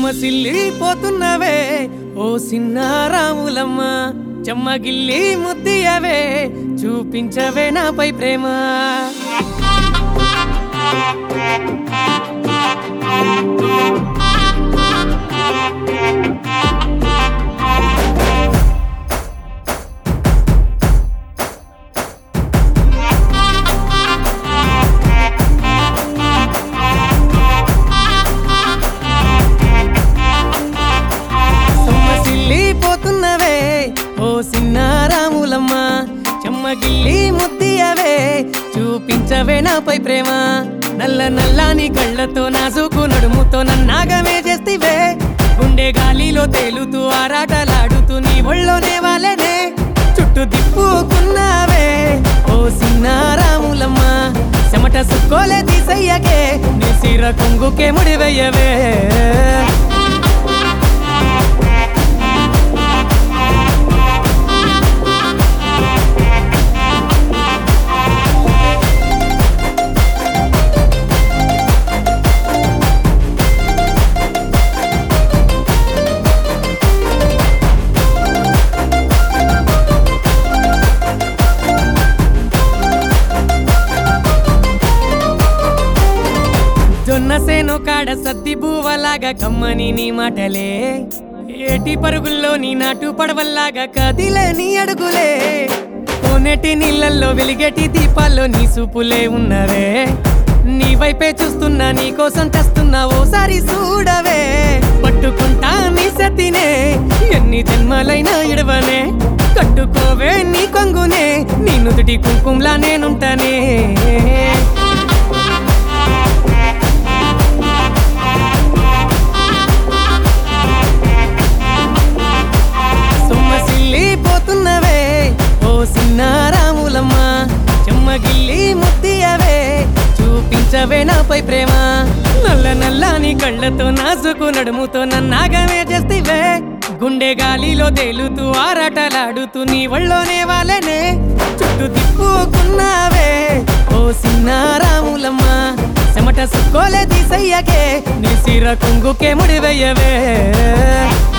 సొమ్మసిల్లిపోతున్నవే ఓ సిన్నారాములమ్మ చెమ్మగిల్లి ముద్దియవే చూపించవే నాపై ప్రేమ సొమ్మసిల్లిపోతున్నవే ఓ సిన్నారాములమ్మ చెమ్మగిల్లి ముద్దియవే చూపించవే నాపై ప్రేమ నల్ల నల్లాని కళ్ళతో నాసుకు నడుముతో నన్నాగమే చేస్తివే గుండె గాలిలో తేలుతూ ఆరాటలాడుతూ నీ ఒళ్ళోనే వాలేనే చుట్టూ తిప్పుకున్నావే ఓ సిన్నారాములమ్మ చెమట సుక్కోలే తీసయ్యకే నీ సిర కొంగుకే ముడివెయ్యవే జొన్న సేను కాడ సద్ది బువ్వలాగా కమ్మని నీ మాటలే ఏటి పరుగుల్లో నీ నాటు పడవల్లాగా కదిలే నీ అడుగులే కోనేటి నీళ్ళల్లో వెలిగేటి దీపాల్లో నీ సూపులే ఉన్నవే నీ వైపే చూస్తున్నా నీ కోసం తెస్తున్నా ఓసారి చూడవే పట్టుకుంటా నీ సతినే ఎన్ని జన్మలైనా ఇడవనే కట్టుకోవే నీ కొంగునే నీ నుదుటి కుంకుమలా నేనుంటానే సొమ్మసిల్లిపోతున్నవే ఓ సిన్నారాములమ్మ చెమ్మగిల్లి ముద్దియవే చూపించవే నాపై ప్రేమ నల్ల నల్లాని కళ్ళతో నాసుకు నడుముతో నన్నాగమే చేస్తివే గుండె గాలిలో తేలుతూ ఆరాటలాడుతూ నీ ఒళ్ళోనే వాలేనే చుట్టూ తిప్పుకున్నావే ఓ సిన్నారాములమ్మ చెమట సుక్కోలే తీసయ్యకే నీ సిర కొంగుకే ముడివెయ్యవే